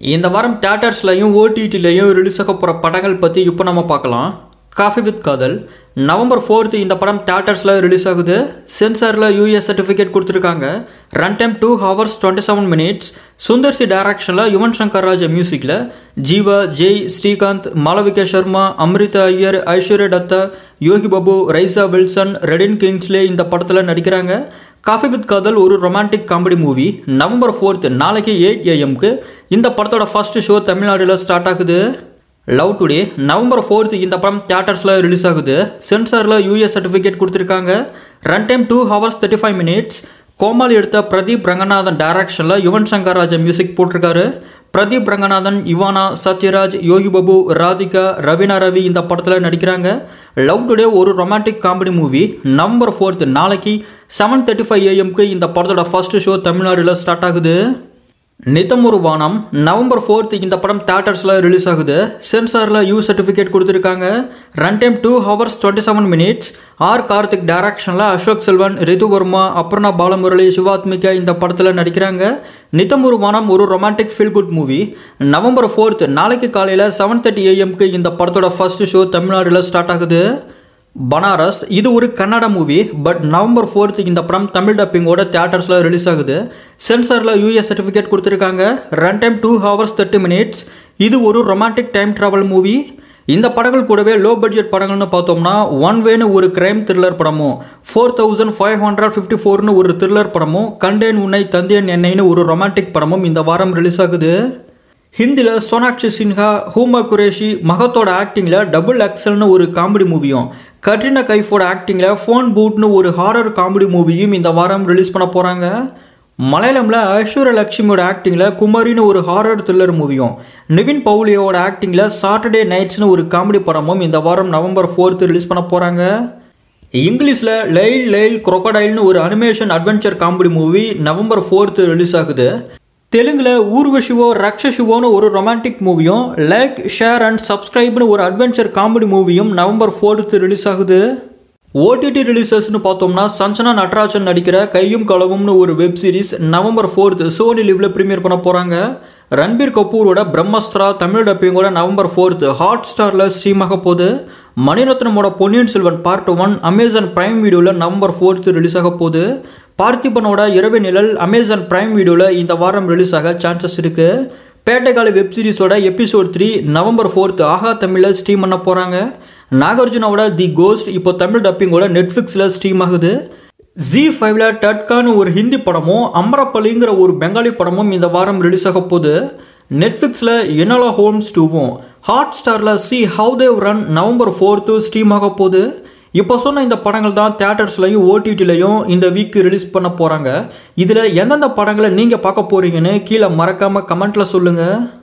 இந்த வாரம் தேட்டர்ஸ்லையும் ஓடிடிலையும் ரிலீஸ் ஆக போகிற படங்கள் பற்றி இப்போ நம்ம பார்க்கலாம் coffee with Kadhal November fourth இந்த படம் தேட்டர்ஸில் ரிலீஸ் ஆகுது சென்சாரில் யூஎஸ் சர்டிஃபிகேட் கொடுத்துருக்காங்க run time two hours twenty seven minutes Sundar C டைரக்ஷனில் யுவன் சங்கர் ராஜா மியூசிக்கில் ஜீவா ஜெய் ஸ்ரீகாந்த் மாளவிகா சர்மா அம்ரிதா ஐயர் ஐஸ்வர்யா தத்தா யோகி பாபு ரைசா வில்சன் ரெடின் கிங்ஸ்லே இந்த படத்தில் நடிக்கிறாங்க காஃபி வித் காதல் ஒரு romantic comedy movie November fourth நாளைக்கு எயிட் ஏஎம்க்கு இந்த படத்தோட ஃபர்ஸ்ட் ஷோ தமிழ்நாடுல ஸ்டார்ட் ஆகுது லவ் டுடே நவம்பர் ஃபோர்த் இந்த படம் தியேட்டர்ஸில் ரிலீஸ் ஆகுது சென்சாரில் யூஎஸ் சர்டிஃபிகேட் கொடுத்துருக்காங்க run time two hours thirty five minutes Comali எடுத்த பிரதீப் ரங்கநாதன் டைரக்ஷனில் யுவன் சங்கர் ராஜா மியூசிக் போட்டிருக்காரு பிரதீப் ரங்கநாதன் இவானா சத்யராஜ் யோகி பாபு ராதிகா ரவீனா ரவி இந்த படத்தில் நடிக்கிறாங்க லவ் டுடே ஒரு romantic comedy movie November fourth நாளைக்கு செவன் தேர்ட்டி ஃபைவ் ஏஎம்க்கு இந்த படத்தோட ஃபர்ஸ்ட் ஷோ தமிழ்நாடுல ஸ்டார்ட் ஆகுது நித்தமொரு வானம் நவம்பர் ஃபோர்த் இந்த படம் தேட்டர்ஸில் ரிலீஸ் ஆகுது சென்சாரில் யூ சர்டிஃபிகேட் கொடுத்துருக்காங்க run time two hours twenty seven minutes R Karthik டைரக்ஷனில் அசோக் செல்வன் ரிது வர்மா அப்ரணா பாலமுரளி சிவாத்மிகா இந்த படத்தில் நடிக்கிறாங்க நித்தமொரு வானம் ஒரு romantic feel good movie November fourth நாளைக்கு காலையில் செவன் தேர்ட்டி ஏஎம்க்கு இந்த படத்தோட ஃபர்ஸ்ட் ஷோ தமிழ்நாடுல ஸ்டார்ட் ஆகுது பனாரஸ் இது ஒரு Kannada movie but November fourth இந்த படம் தமிழ் டப்பிங்கோட தியேட்டர்ஸில் ரிலீஸ் ஆகுது சென்சாரில் யூஎஸ் சர்டிஃபிகேட் கொடுத்துருக்காங்க run time two hours thirty minutes இது ஒரு ரொமான்டிக் டைம் ட்ராவல் மூவி இந்த படங்கள் கூடவே லோ பட்ஜெட் படங்கள்னு பார்த்தோம்னா ஒன் வேன்னு ஒரு கிரைம் த்ரில்லர் படமும் four thousand five hundred fifty ஃபோர்னு ஒரு த்ரில்லர் படமும் கண்டேன் உன்னை தந்தியன் என்னைன்னு ஒரு ரொமான்டிக் படமும் இந்த வாரம் ரிலீஸ் ஆகுது ஹிந்தியில் சோனாக்ஷி சின்ஹா ஹூமா குரேஷி மகத்தோட ஆக்டிங்கில் டபுள் எக்ஸல்னு ஒரு காமெடி மூவியும் கட்ரினா கைஃபோட ஆக்டிங்கில் ஃபோன் பூட்னு ஒரு ஹாரர் காமெடி மூவியும் இந்த வாரம் ரிலீஸ் பண்ண போகிறாங்க மலையாளமில் ஐஸ்வர்ய லட்சுமியோட ஆக்டிங்கில் குமாரின்னு ஒரு ஹாரர் த்ரில்லர் மூவியும் நிவின் பவுலியோட ஆக்டிங்கில் சாட்டர்டே நைட்ஸ்னு ஒரு காமெடி படமும் இந்த வாரம் நவம்பர் ஃபோர்த்து ரிலீஸ் பண்ண போகிறாங்க இங்கிலீஷில் லைல் லைல் crocodileனு ஒரு animation adventure comedy movie November fourth release ஆகுது தெலுங்கில் ஊர்வசிவோ ரக்ஷசிவோன்னு ஒரு ரொமான்டிக் மூவியும் லைக் ஷேர் அண்ட் சப்ஸ்கிரைப்னு ஒரு அட்வென்ச்சர் காமெடி மூவியும் நவம்பர் ஃபோர்த்து ரிலீஸ் ஆகுது ஓடிடி ரிலீசஸ்னு பார்த்தோம்னா சஞ்சனா நட்ராஜன் நடிக்கிற கையும் களவும்னு ஒரு web series November fourth Sony லிவ்ல ப்ரீமியர் பண்ண போகிறாங்க ரன்பீர் கபூரோட பிரம்மஸ்திரா தமிழ் டப்பிங்கோட நவம்பர் ஃபோர்த்து ஹாட் ஸ்டாரில் ஸ்ட்ரீம் ஆக போகுது மணிரத்னமோட Ponniyin Selvan part one Amazon prime வீடியோவில் நவம்பர் ஃபோர்த்து ரிலீஸ் ஆக போகுது பார்த்திபனோட இரவு நிழல் அமேசான் பிரைம் வீடியோவில் இந்த வாரம் ரிலீஸ் ஆக சான்சஸ் இருக்குது பேட்டைக்கால வெப் சீரிஸோட episode three November fourth Aha தமிழில் ஸ்ட்ரீம் பண்ண போகிறாங்க நாகார்ஜுனாவோட தி கோஸ்ட் இப்போ தமிழ் டப்பிங்கோட நெட்ஃப்ளிக்ஸில் ஸ்ட்ரீம் ஆகுது ஜி ஃபைவ்ல டட்கான்னு ஒரு ஹிந்தி படமும் அமரப்பள்ளிங்கிற ஒரு பெங்காலி படமும் இந்த வாரம் ரிலீஸ் ஆக போகுது நெட்ஃப்ளிக்ஸில் என்னலா ஹோம்ஸ் டூவும் ஹாட் ஸ்டாரில் see how they run November fourth stream ஆக போகுது இப்போ சொன்ன இந்த படங்கள் தான் தேட்டர்ஸ்லையும் ஓடிடிலையும் இந்த வீக் ரிலீஸ் பண்ண போகிறாங்க இதில் எந்தெந்த படங்களை நீங்கள் பார்க்க போகிறீங்கன்னு கீழே மறக்காமல் கமெண்ட்டில் சொல்லுங்கள்